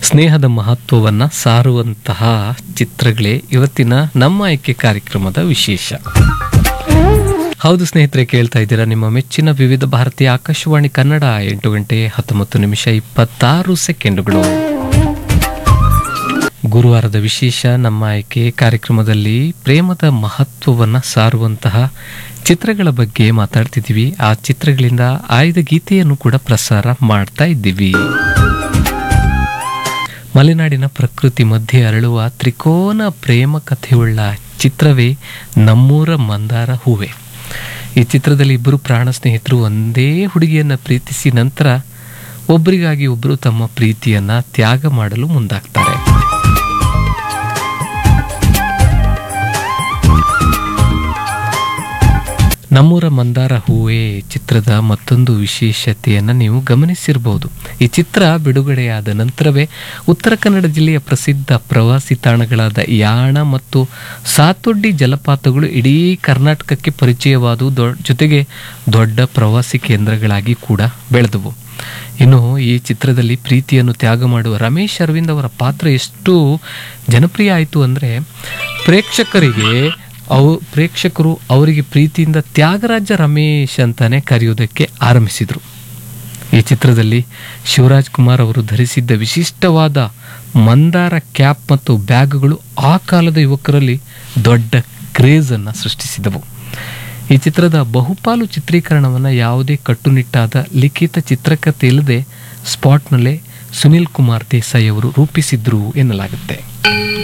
ಸ್ನೇಹದ ಮಹತ್ವವನ್ನು ಸಾರುವಂತಹ ಚಿತ್ರಗಳೇ ಇವತ್ತಿನ ನಮ್ಮ ಆಯ್ಕೆ ಕಾರ್ಯಕ್ರಮದ ವಿಶೇಷ ಹೌದು ಸ್ನೇಹಿತರೆ ಕೇಳ್ತಾ ಇದ್ದೀರಾ ನಿಮ್ಮ ಮೆಚ್ಚಿನ ವಿವಿಧ ಭಾರತೀಯ ಆಕಾಶವಾಣಿ ಕನ್ನಡ ಎಂಟು ಗಂಟೆ ಹತ್ತೊಂಬತ್ತು ನಿಮಿಷ ಇಪ್ಪತ್ತಾರು ಸೆಕೆಂಡುಗಳು ಗುರುವಾರದ ವಿಶೇಷ ನಮ್ಮ ಆಯ್ಕೆ ಕಾರ್ಯಕ್ರಮದಲ್ಲಿ ಪ್ರೇಮದ ಮಹತ್ವವನ್ನು ಸಾರುವಂತಹ ಚಿತ್ರಗಳ ಬಗ್ಗೆ ಮಾತಾಡ್ತಿದ್ದೀವಿ ಆ ಚಿತ್ರಗಳಿಂದ ಆಯ್ದ ಗೀತೆಯನ್ನು ಕೂಡ ಪ್ರಸಾರ ಮಾಡ್ತಾ ಇದ್ದೀವಿ ಮಲೆನಾಡಿನ ಪ್ರಕೃತಿ ಮಧ್ಯೆ ಅರಳುವ ತ್ರಿಕೋನ ಪ್ರೇಮ ಕಥೆಯುಳ್ಳ ಚಿತ್ರವೇ ನಮ್ಮೂರ ಮಂದಾರ ಹೂವೆ ಈ ಚಿತ್ರದಲ್ಲಿ ಇಬ್ಬರು ಪ್ರಾಣ ಸ್ನೇಹಿತರು ಒಂದೇ ಹುಡುಗಿಯನ್ನ ಪ್ರೀತಿಸಿ ನಂತರ ಒಬ್ಬರಿಗಾಗಿ ಒಬ್ಬರು ತಮ್ಮ ಪ್ರೀತಿಯನ್ನ ತ್ಯಾಗ ಮಾಡಲು ಮುಂದಾಗ್ತಾರೆ ನಮ್ಮೂರ ಮಂದಾರ ಹೂವೇ ಚಿತ್ರದ ಮತ್ತೊಂದು ವಿಶೇಷತೆಯನ್ನು ನೀವು ಗಮನಿಸಿರಬಹುದು ಈ ಚಿತ್ರ ಬಿಡುಗಡೆಯಾದ ನಂತರವೇ ಉತ್ತರ ಕನ್ನಡ ಜಿಲ್ಲೆಯ ಪ್ರಸಿದ್ಧ ಪ್ರವಾಸಿ ತಾಣಗಳಾದ ಯಾಣ ಮತ್ತು ಸಾತೊಡ್ಡಿ ಜಲಪಾತಗಳು ಇಡೀ ಕರ್ನಾಟಕಕ್ಕೆ ಪರಿಚಯವಾದವು ದೊ ಜೊತೆಗೆ ದೊಡ್ಡ ಪ್ರವಾಸಿ ಕೇಂದ್ರಗಳಾಗಿ ಕೂಡ ಬೆಳೆದವು ಇನ್ನು ಈ ಚಿತ್ರದಲ್ಲಿ ಪ್ರೀತಿಯನ್ನು ತ್ಯಾಗ ಮಾಡುವ ರಮೇಶ್ ಅರವಿಂದ್ ಅವರ ಪಾತ್ರ ಎಷ್ಟು ಜನಪ್ರಿಯ ಆಯಿತು ಅಂದರೆ ಪ್ರೇಕ್ಷಕರಿಗೆ ಅವು ಪ್ರೇಕ್ಷಕರು ಅವರಿಗೆ ಪ್ರೀತಿಯಿಂದ ತ್ಯಾಗರಾಜ ರಮೇಶ್ ಅಂತಾನೆ ಕರೆಯೋದಕ್ಕೆ ಆರಂಭಿಸಿದರು ಈ ಚಿತ್ರದಲ್ಲಿ ಶಿವರಾಜ್ ಕುಮಾರ್ ಅವರು ಧರಿಸಿದ್ದ ವಿಶಿಷ್ಟವಾದ ಮಂದಾರ ಕ್ಯಾಪ್ ಮತ್ತು ಬ್ಯಾಗ್ಗಳು ಆ ಕಾಲದ ಯುವಕರಲ್ಲಿ ದೊಡ್ಡ ಕ್ರೇಜನ್ನು ಸೃಷ್ಟಿಸಿದವು ಈ ಚಿತ್ರದ ಬಹುಪಾಲು ಚಿತ್ರೀಕರಣವನ್ನು ಯಾವುದೇ ಕಟ್ಟುನಿಟ್ಟಾದ ಲಿಖಿತ ಚಿತ್ರಕಥೆ ಇಲ್ಲದೆ ಸ್ಪಾಟ್ನಲ್ಲೇ ಸುನಿಲ್ ಕುಮಾರ್ ದೇಸಾಯಿ ಅವರು ರೂಪಿಸಿದ್ರು ಎನ್ನಲಾಗುತ್ತೆ